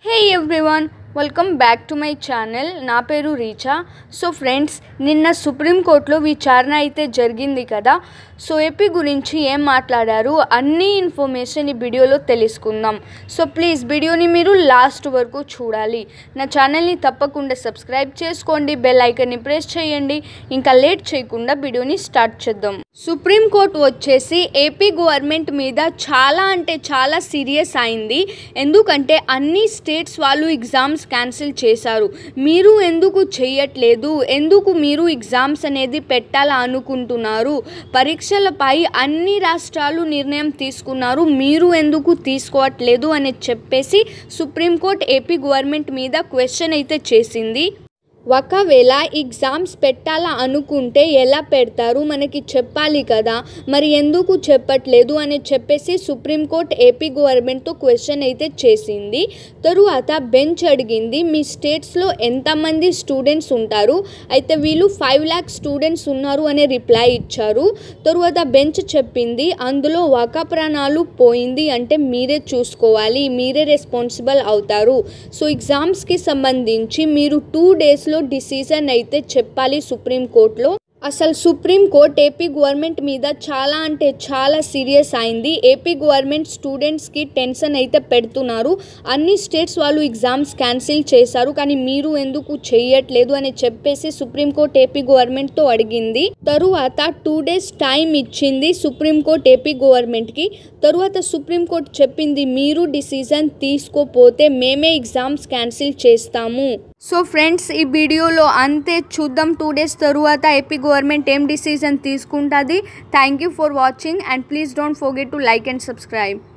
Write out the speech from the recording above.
hey everyone welcome back to my channel నా పేరు Richa so friends నిన్న సుప్రీంకోర్టులో విచారణ అయితే జరిగింది కదా సో ఏపీ గురించి ఏం మాట్లాడారు అన్ని ఇన్ఫర్మేషన్ ఈ వీడియోలో తెలుసుకుందాం సో ప్లీజ్ వీడియోని మీరు లాస్ట్ వరకు చూడాలి నా ఛానల్ని తప్పకుండా సబ్స్క్రైబ్ చేసుకోండి బెల్ ఐకన్ని ప్రెస్ చేయండి ఇంకా లేట్ చేయకుండా వీడియోని స్టార్ట్ చేద్దాం సుప్రీంకోర్టు వచ్చేసి ఏపీ గవర్నమెంట్ మీద చాలా అంటే చాలా సీరియస్ అయింది ఎందుకంటే అన్ని స్టేట్స్ వాళ్ళు ఎగ్జామ్స్ క్యాన్సిల్ చేశారు మీరు ఎందుకు చేయట్లేదు ఎందుకు మీరు ఎగ్జామ్స్ అనేది పెట్టాలా అనుకుంటున్నారు పరీక్షలపై అన్ని రాష్ట్రాలు నిర్ణయం తీసుకున్నారు మీరు ఎందుకు తీసుకోవట్లేదు అని చెప్పేసి సుప్రీంకోర్టు ఏపీ గవర్నమెంట్ మీద క్వశ్చన్ అయితే చేసింది ఒకవేళ ఎగ్జామ్స్ పెట్టాలా అనుకుంటే ఎలా పెడతారు మనకి చెప్పాలి కదా మరి ఎందుకు చెప్పట్లేదు అని చెప్పేసి సుప్రీంకోర్టు ఏపీ గవర్నమెంట్తో క్వశ్చన్ అయితే చేసింది తరువాత బెంచ్ అడిగింది మీ స్టేట్స్లో ఎంతమంది స్టూడెంట్స్ ఉంటారు అయితే వీళ్ళు ఫైవ్ ల్యాక్ స్టూడెంట్స్ ఉన్నారు అనే రిప్లై ఇచ్చారు తరువాత బెంచ్ చెప్పింది అందులో ఒక ప్రాణాలు పోయింది అంటే మీరే చూసుకోవాలి మీరే రెస్పాన్సిబుల్ అవుతారు సో ఎగ్జామ్స్కి సంబంధించి మీరు టూ డేస్లో డిసిజన్ అయితే చెప్పాలి సుప్రీంకోర్టులో అసలు సుప్రీంకోర్టు ఏపీ గవర్నమెంట్ మీద చాలా అంటే చాలా సీరియస్ అయింది ఏపీ గవర్నమెంట్ స్టూడెంట్స్కి టెన్షన్ అయితే పెడుతున్నారు అన్ని స్టేట్స్ వాళ్ళు ఎగ్జామ్స్ క్యాన్సిల్ చేశారు కానీ మీరు ఎందుకు చేయట్లేదు అని చెప్పేసి సుప్రీంకోర్టు ఏపీ గవర్నమెంట్తో అడిగింది తరువాత టూ డేస్ టైం ఇచ్చింది సుప్రీంకోర్టు ఏపీ గవర్నమెంట్కి తరువాత సుప్రీంకోర్టు చెప్పింది మీరు డిసిజన్ తీసుకోపోతే మేమే ఎగ్జామ్స్ క్యాన్సిల్ చేస్తాము సో ఫ్రెండ్స్ ఈ వీడియోలో అంతే చూద్దాం టూ డేస్ తరువాత ఏపీ గవర్నమెంట్ ఏం డిసిజన్ తీసుకుంటుంది thank you for watching and please don't forget to like and subscribe